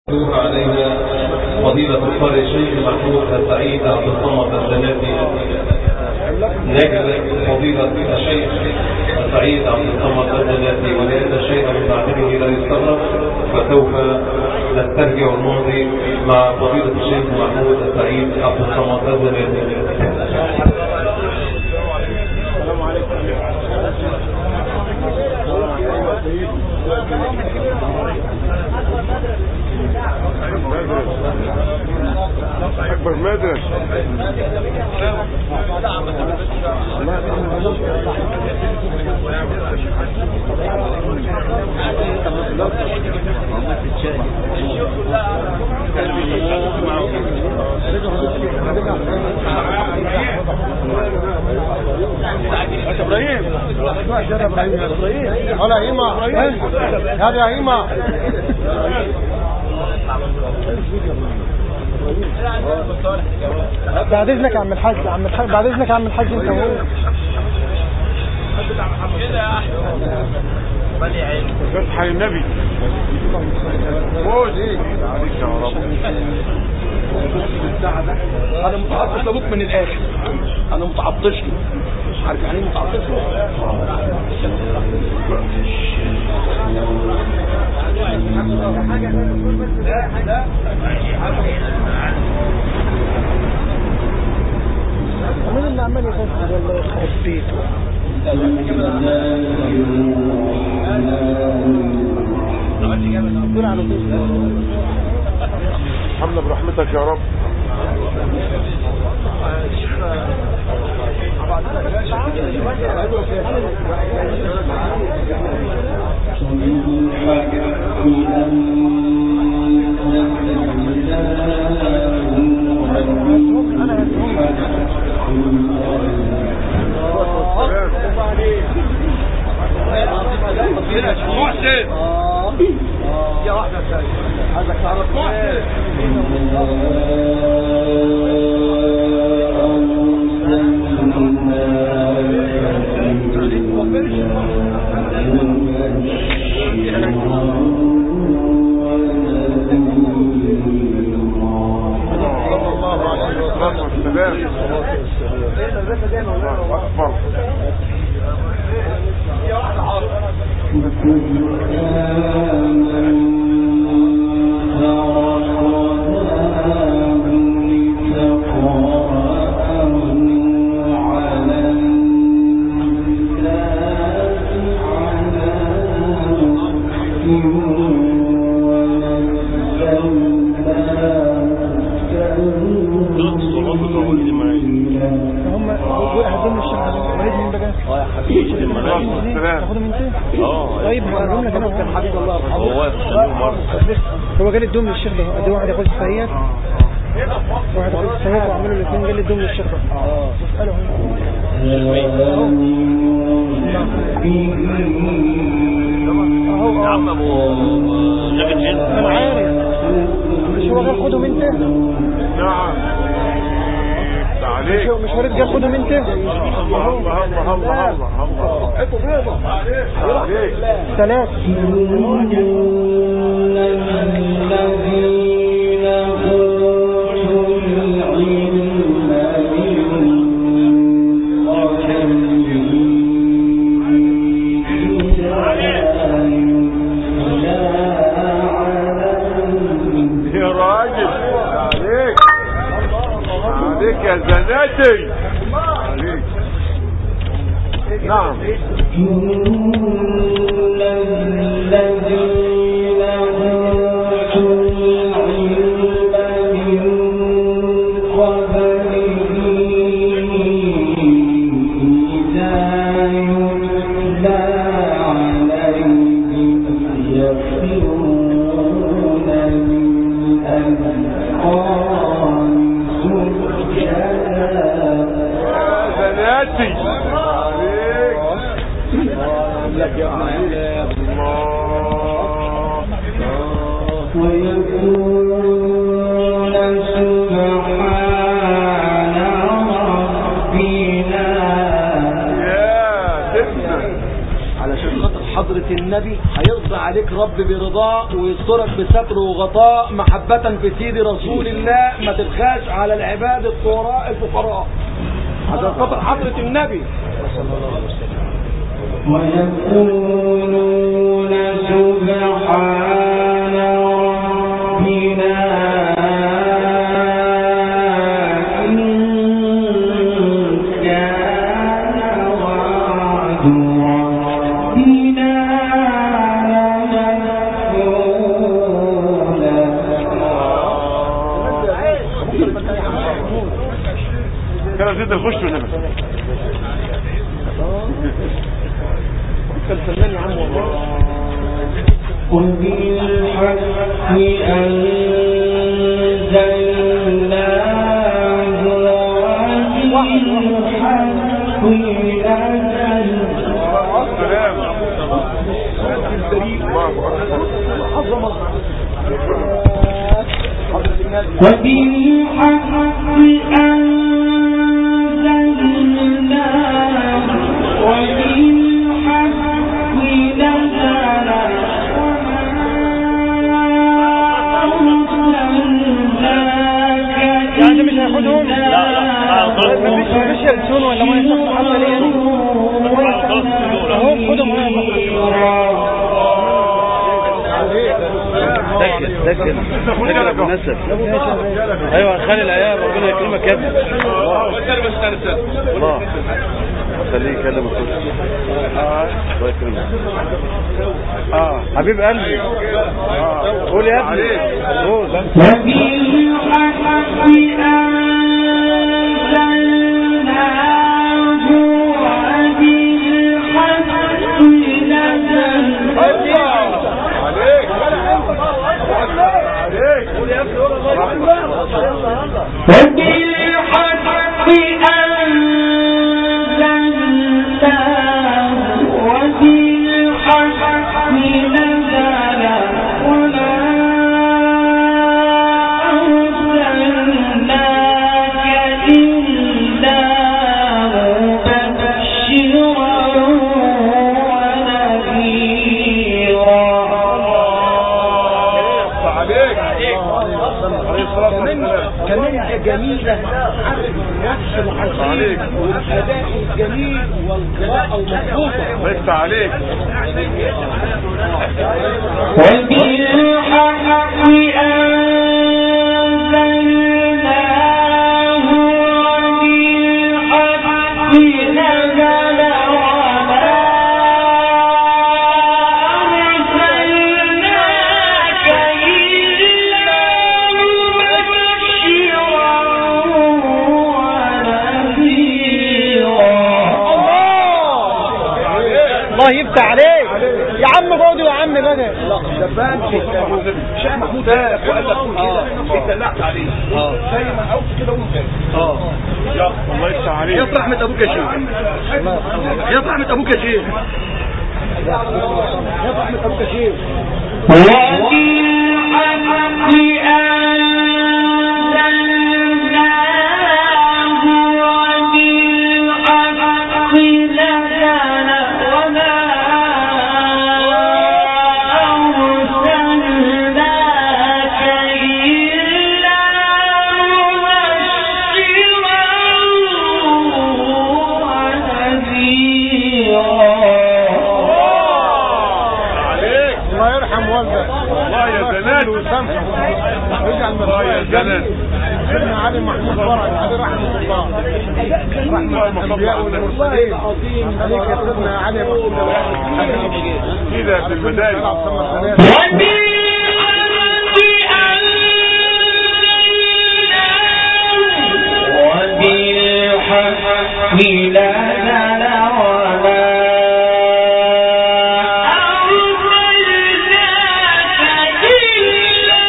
يدور علينا فضيلة القارئ الشيخ محمود السعيد عبد الصمد الجناتي نجد فضيلة الشيخ السعيد عبد الصمد الجناتي ولأن الشيء من بعده لا يستغرب فسوف نسترجع الماضي مع فضيلة الشيخ محمود السعيد عبد الصمد الجناتي السلام عليكم أكبر مدرس ابراهيم هلا هيما هذا هيما بعد اذنك يا عم الحاج عم الحاج بعد اذنك يا عم الحاج انت وهو فتح النبي موت عليك يا رب انا متعطش لابوك من الاخر انا متعطش له عارف يعني ايه متعطش له مين اللي عمال يغسل ولا يخرب بيته دول على طول حمنا برحمتك يا رب محسن يا واحدة عايزك تعرف محسن صلى الله عليه وسلم والسلام الله أكبر هم هدوم الشركة وليد من بقى اه يا حبيبي تاخدهم انت اه طيب هقولهم لك انا كان حبيب الله هو هو قال الدوم للشيخ ده ادي واحد ياخد السيد واحد ياخد السيد واعملوا الاثنين قال الدوم للشيخ ده اه اساله اهو عم ابو جاكيت جينز انا عارف مش هو قال خدهم انت نعم مش عليك هو- مش وليد قال خدهم انت الله الله الله الله الله الله عليك ثلاث يا راجل عليك عليك يا زناتي عليك نعم يا زناتي عليك الله علشان خاطر حضرة حضرة النبي هيرضى عليك رب برضاه ويسترك بستر وغطاء محبة في سيد رسول الله ما تبخاش على العباد الطوراء الفقراء عشان خاطر حضرة النبي ويقولون سبحان ربنا إن كان وعد ربنا لمفعولا كده زيد الخش هنا كان فنان يا عم والله وبالحق أنزلناه وبالحق نزل سلام الله أكبر عظمة حضرة النبي وبالحق أنزلناه وبالحق نزل يعني مش هياخدهم؟ لا لا مفيش مفيش يلسون ولا ما يصح حتى ليه اهو خدهم سجل سجل سجل ابو نسب ايوه خلي العيال ربنا يكرمك يا ابني الله خليه يكلم الكل الله يكرمك اه حبيب قلبي قول يا ابني قول وبالحق أنزلناه وبالحق نزل عليك عليك وبالحق أنزلناه وبالحق نزل وما أرسلناك إلا مبشرا ونذيرا عليك عليه الصلاة والسلام كمان جميلة عارف النفس الحزين عليك. والأداء الجميل والقراءة المضبوطة الله يفتح عليك وبالحق أنزلناه وبالحق نزل وما أرسلناك إلا مبشرا ونذيرا الله يفتح عليك يا عم فاضي يا عم بدر شبان شيخ محمود قال لك قول كده اتدلعت عليه زي ما قلت كده قول كده اه يلا الله يفتح عليك يا رحمة أبوك يا شيخ يا رحمة أبوك يا شيخ يا رحمة أبوك يا شيخ وبالحق أنزلناه وبالحق نزل وما أرسلناك إلا مبشرا ونذيرا عليك الله يرحم والدك الله يا زلال ويسامحه ويجعل الله يا زلال سيدنا علي محمود فرج عليه رحمه الله رحمه الانبياء والمرسلين عليك يا سيدنا علي محمود فرج كده في المدارس وبالحق نزل وما أرسلناك إلا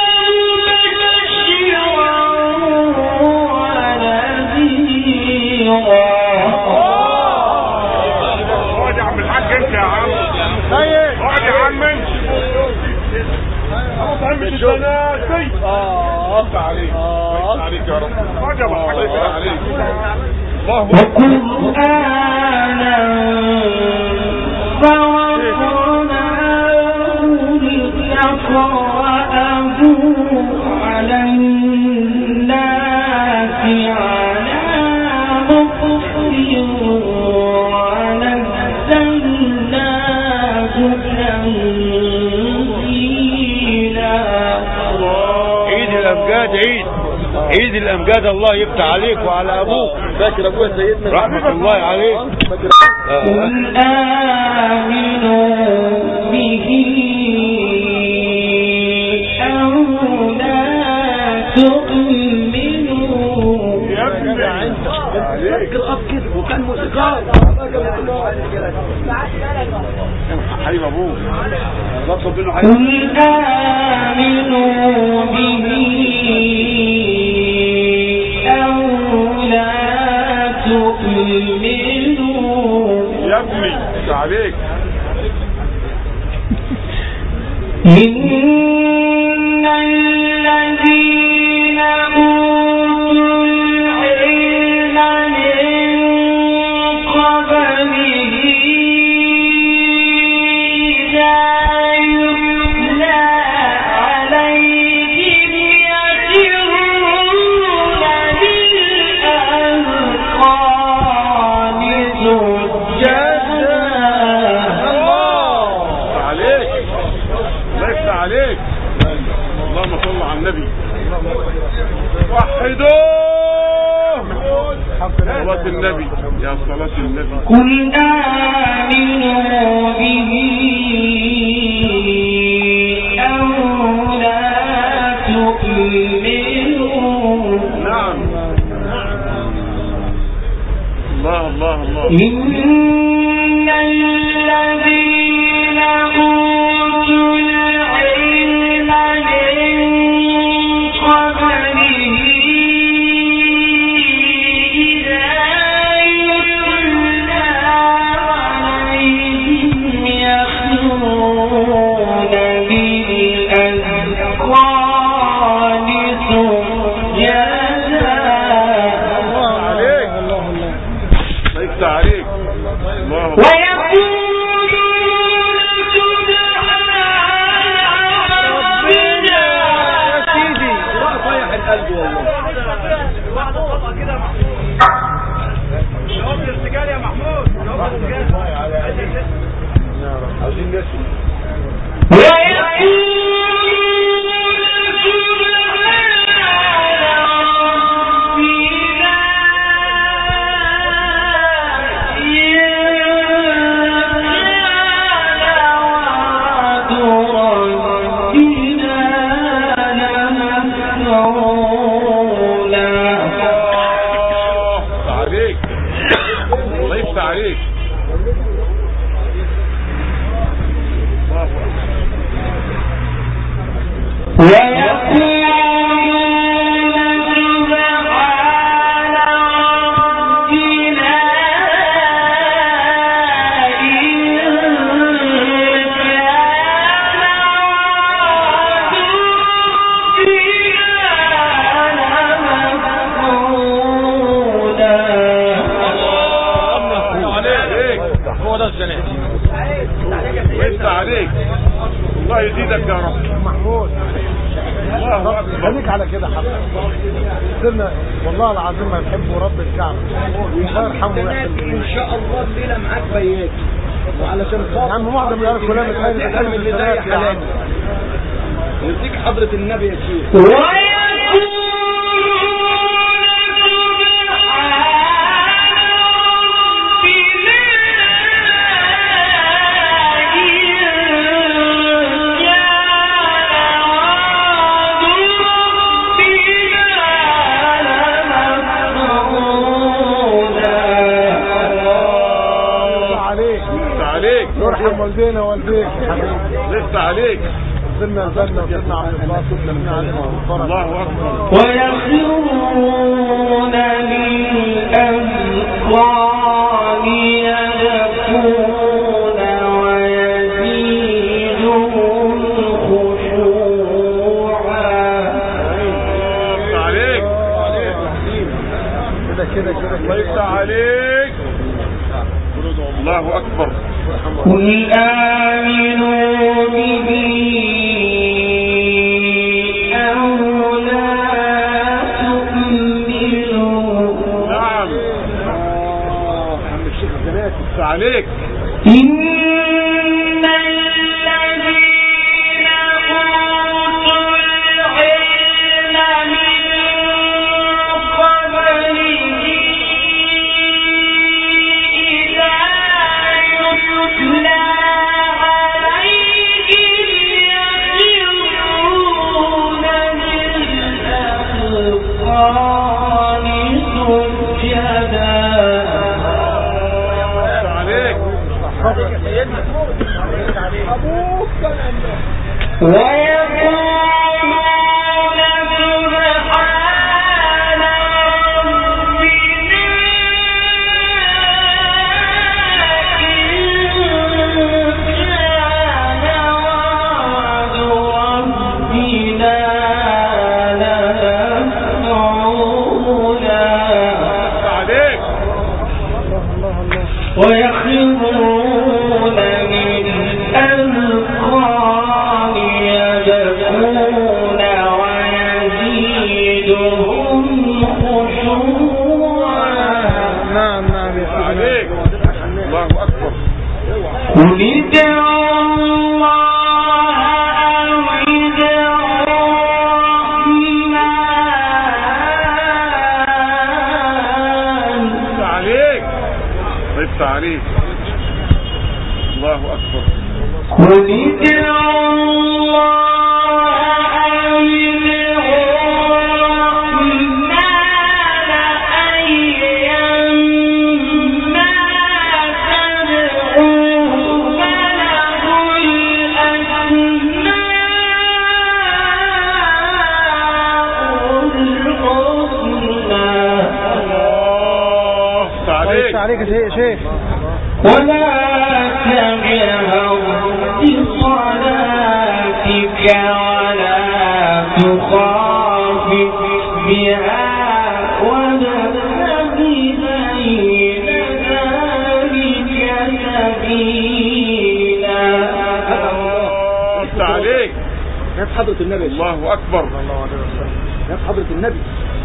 مبشرا ونذيرا اقعد يا عم الحاج انت يا عم طيب اقعد يا عم انت خلاص عم الشناسي اه افتح عليك الله يفتح عليك يا رب اقعد يا ابو الحاج يفتح عليك الله اكبر وقرآنا فرقناه عيد الامجاد عيد عيد الامجاد الله يفتح عليك وعلى ابوك فاكر ابويا سيدنا رحمة الله عليك آه. قل آمنوا به أو لا تؤمنوا يا ابني فاكر اب كده وكان موسيقار حبيب ابوك بطلب منه قل آمنوا به أو لا تؤمنوا يا ابني انت عليك إن الذين أوتوا العلم من قبله إذا يتلى عليهم يخرون للأذقان سجدا انت عليك الله يفتح عليك اللهم صل على النبي وحدوه صلاة النبي يا صلاة النبي قل آمنوا به أو لا تؤمنوا نعم الله الله الله إن الذين أوتوا العلم من قبله إذا يتلى عليهم يخرون بالأذقان سجدا عليك الله يفتح عليك الله ويقولون سبحان ربنا سيدي طايح القلب والله الله يفتح عليك الله يفتح عليك الله أكبر. عليك هو ده الزناد الله يفتح عليك الله يزيدك يا رب محمود الله أكبر خليك على كده حضرتك سيدنا والله العظيم ما يحبوا رب الكعبة الله يرحمه ويحسن ان شاء الله الليله معاك بيات وعلشان يا خاطر عم معظم العيال كلها بتخيل تعلم اللي زي حالاتي يديك حضرة النبي يا شيخ يفتح عليك يفتح عليك يرحم والدينا والديك حبيبي يفتح عليك سيدنا الجنة وسيدنا عبد الله سيدنا علي والفرج الله أكبر ويخرون للأذقان يبكون ويزيدهم خشوعا يفتح عليك كده كده كده الله يفتح عليك الله أكبر قل آمنوا به أو لا تؤمنوا نعم يفتح عليك إن الذين أوتوا العلم يفتح عليك الله اكبر قل ادعوا الله أو ادعوا الرحمن أيما تدعوا فله الأسماء الحسنى الله يفتح كويس عليك عليك يا شيخ ولا تجهر بصلاتك ولا تخافت بها وابتغ بين ذلك سبيلا يفتح عليك ناس حضرة النبي يا شيخ. الله اكبر ناس حضرة النبي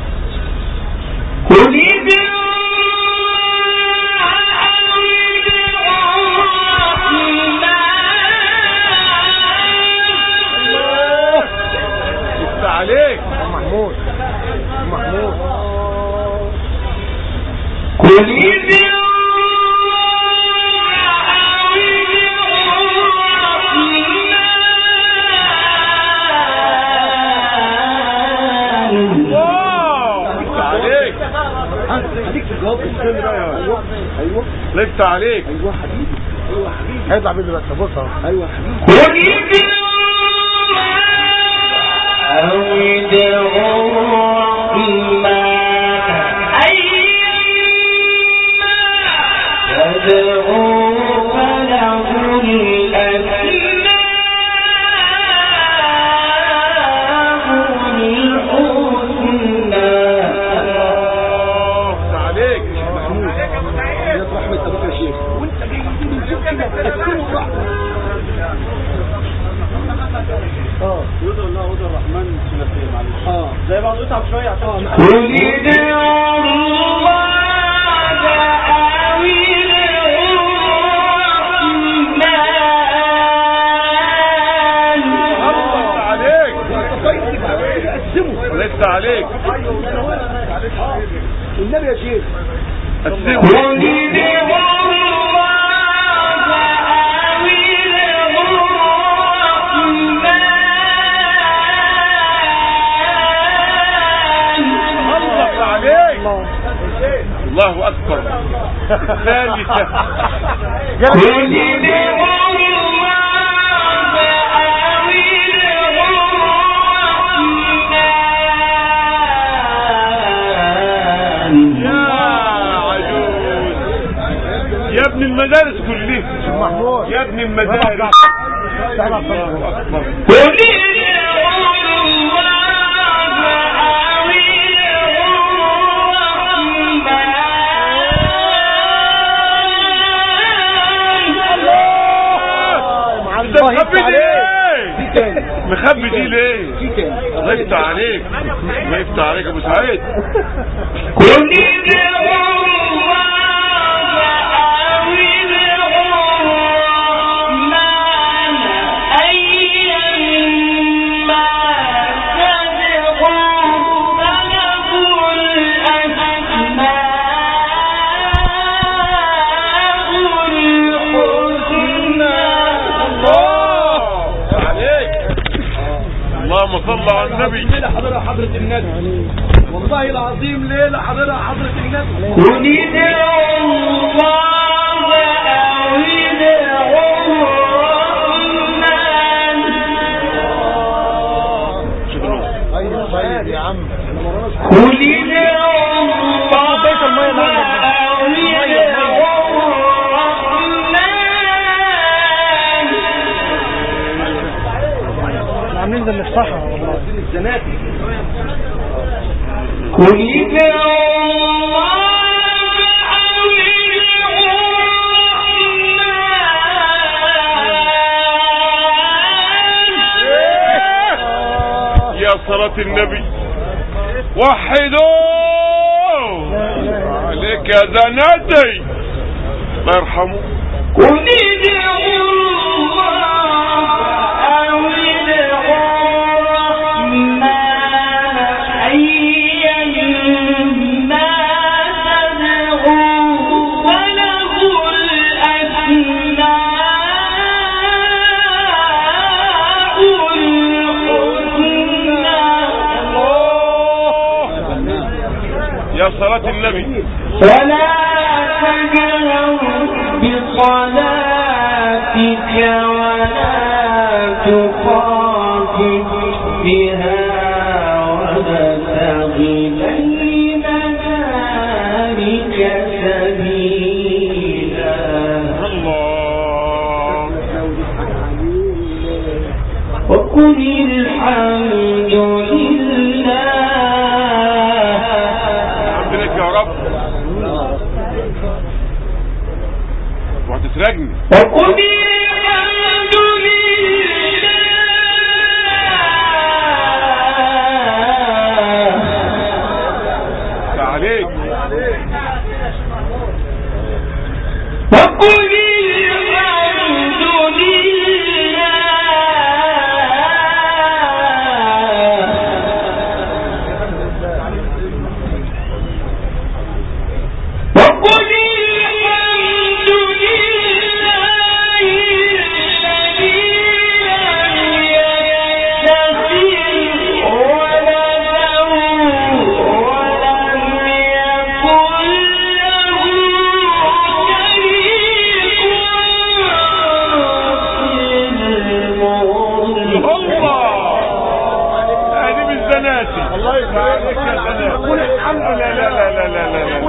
قل ادعوا أو ادعوا الرحمن يفتح عليك محمود محمود قل ادعوا أو ادعوا الرحمن الله يفتح عليك هديك في الجواب ايوه ايوه لا يفتح عليك ايوه حبيبي ايوه حبيبي هيطلع بيدي بس بص اهو ايوه حبيبي قل ادعوا أو ادعوا الرحمن أيما تدعوا فله الأسماء الحسنى الله يفتح عليك يا رحمة ابوك يا شيخ وانت جاي من فوق كده تقسمه براحتك اه وضع الله وضع الرحمن ثلاثية معلش اه زي بعض اتعب شوية عشان قل ادعوا الله أو الرحمن يفتح عليك قسمه لا يفتح عليك النبي يا شيخ قسمه قل ادعوا الله أو الرحمن يفتح عليك الله اكبر ثالثة قل ادعوا الله أو الرحمن يا عجوز يا ابن المدارس كلها محمود يا ابن المدارس تعال الله اكبر قل ادعوا الله أو الرحمن انت مخبي دي ليه تاني مخبي دي ليه في تاني الله يفتح عليك الله يفتح عليك يا ابو سعيد قل ادعوا الله أو الرحمن أيما تدعوا فله الأسماء الحسنى الله عليك اللهم صل على النبي ليلة حضرها حضرة النبي والله العظيم ليلة حضرها حضرة النبي قل ادعوا الله أو ادعوا الرحمن طيب طيب يا عم قل ادعوا الله أو ادعوا الرحمن عاملين زي المصطحة والله الزناتي قل ادعوا الله أو ادعوا الرحمن يا صلاة النبي وحدوا عليك يا زناتي الله يرحمه قل ادعوا الله أو ادعوا الرحمن أيما تدعوا فله يا صلاة النبي ولا تجهر بصلاتك ولا تخافت بها وابتغ بين ذلك سبيلا الله وقل الحمد لله الحمد لك يا رب وهتسرقني وقل الحمد لله عليك وقل الحمد لله وقل الحمد لله الذي لم يتخذ ولدا ولم يكن له شريك في الملك الله هذه من زناتي الله يسعدك يا زناتي قول الحمد لله لا لا لا لا لا لا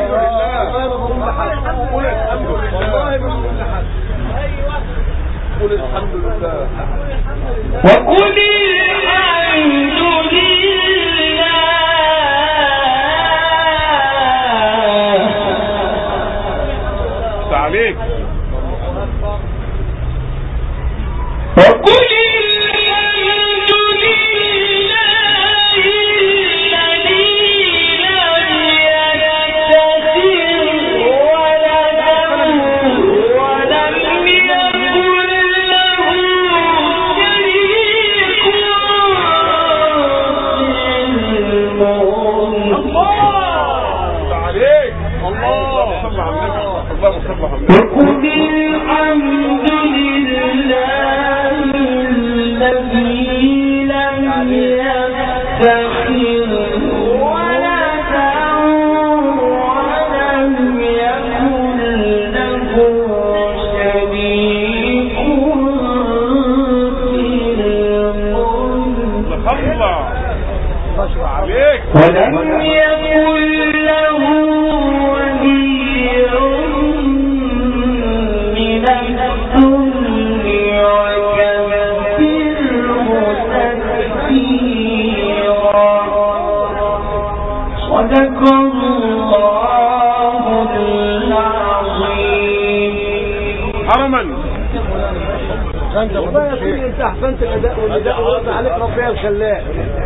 قول الحمد والله ما بقول لحد قول الحمد لله وقل الحمد لله عليك وقل الحمد لله الذي لم يتخذ ولدا ولم يكن له شريك في الملك عليك الله صل على النبي اللهم صل على النبي وقل الحمد لله الذي لم يتخذ ولدا ولم يكن له شريك في الملك الله عليك ولم يكن له ولي من الذل وكبره تكبيرا صدق الله العظيم حرما والله يا اخوي انت احسنت الاداء والنداء ورد عليك ربنا الخلاق